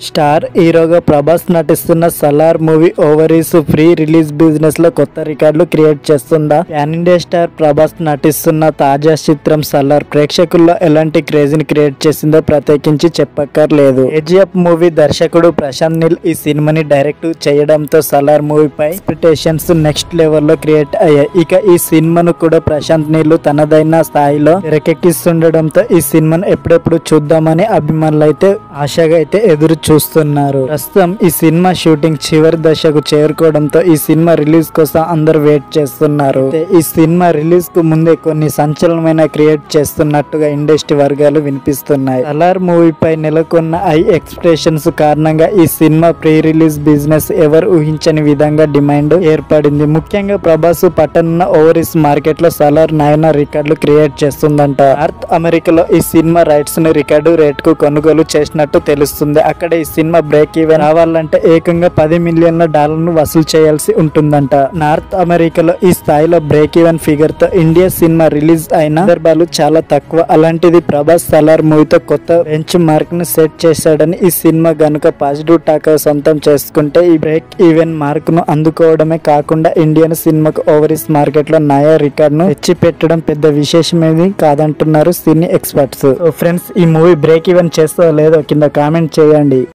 star హీరోగా ప్రభాస్ నటిస్తున్న Salaar movie overseas pre release business లో కొత్త రికార్డులు క్రియేట్ చేస్తుందా పాన్ ఇండియా స్టార్ ప్రభాస్ నటిస్తున్న తాజా చిత్రం సలార్ ప్రేక్షకుల్లో ఎలాంటి క్రేజ్ ని క్రియేట్ చేసిందో ప్రత్యేకించి చెప్పక్కర్లేదు ఏజిఎఫ్ మూవీ దర్శకుడు ప్రశాంత్ నీల్ ఈ సినిమాని డైరెక్ట్ చేయడంతో సలార్ మూవీపై ఎక్స్పెక్టేషన్స్ నెక్స్ట్ లెవెల్ లో క్రియేట్ అయ్యాయి ఇక ఈ సినిమాను కూడా ప్రశాంత్ నీల్ తనదైన స్థాయిలో తెరకెక్కిస్తుండడంతో ఈ సినిమాను ఎప్పుడెప్పుడు చూద్దామని అభిమానులు అయితే ఆశగా అయితే ఎదురు చూస్తున్నారు ప్రస్తుతం ఈ సినిమా షూటింగ్ చివరి దశకు చేరుకోవడంతో ఈ సినిమా రిలీజ్ కోసం అందరు వెయిట్ చేస్తున్నారు అయితే ఈ సినిమా రిలీజ్ కు ముందే కొన్ని సంచలనమైన క్రియేట్ చేస్తున్నట్టుగా ఇండస్ట్రీ వర్గాలు వినిపిస్తున్నాయి అలార్ మూవీపై నెలకొన్న హై ఎక్స్పెక్టేషన్స్ కారణంగా ఈ సినిమా ప్రీ రిలీజ్ బిజినెస్ ఎవరు ఊహించని విధంగా డిమాండ్ ఏర్పడింది ముఖ్యంగా ప్రభాస్ పట్టణ ఓవరీస్ మార్కెట్ లో సలార్ నయన రికార్డులు క్రియేట్ చేస్తుందంట నార్త్ అమెరికాలో ఈ సినిమా రైట్స్ ని రికార్డు రేట్ కు కొనుగోలు చేసినట్టు తెలుస్తుంది అక్కడ ఈ సినిమా బ్రేక్ ఈవెన్ రావాలంటే ఏకంగా పది మిలియన్ల డాలర్ను వసూలు చేయాల్సి ఉంటుందంట నార్త్ అమెరికాలో ఈ స్థాయిలో బ్రేక్ ఈవెన్ ఫిగర్ తో ఇండియా సినిమా రిలీజ్ అయిన సందర్భాలు చాలా తక్కువ అలాంటిది ప్రభాస్ సలార్ మూవీతో కొత్త బెంచ్ మార్క్ ను సెట్ చేశాడని ఈ సినిమా గనుక పాజిటివ్ టాక్ సొంతం చేసుకుంటే ఈ బ్రేక్ ఈవెన్ మార్క్ ను అందుకోవడమే కాకుండా ఇండియన్ సినిమాకు ఓవరీస్ మార్కెట్ లో నయా రికార్డ్ ను తెచ్చి పెట్టడం పెద్ద విశేషమేది కాదంటున్నారు సినీ ఎక్స్పర్ట్స్ ఫ్రెండ్స్ ఈ మూవీ బ్రేక్ ఈవెన్ చేస్తో లేదో కింద కామెంట్ చేయండి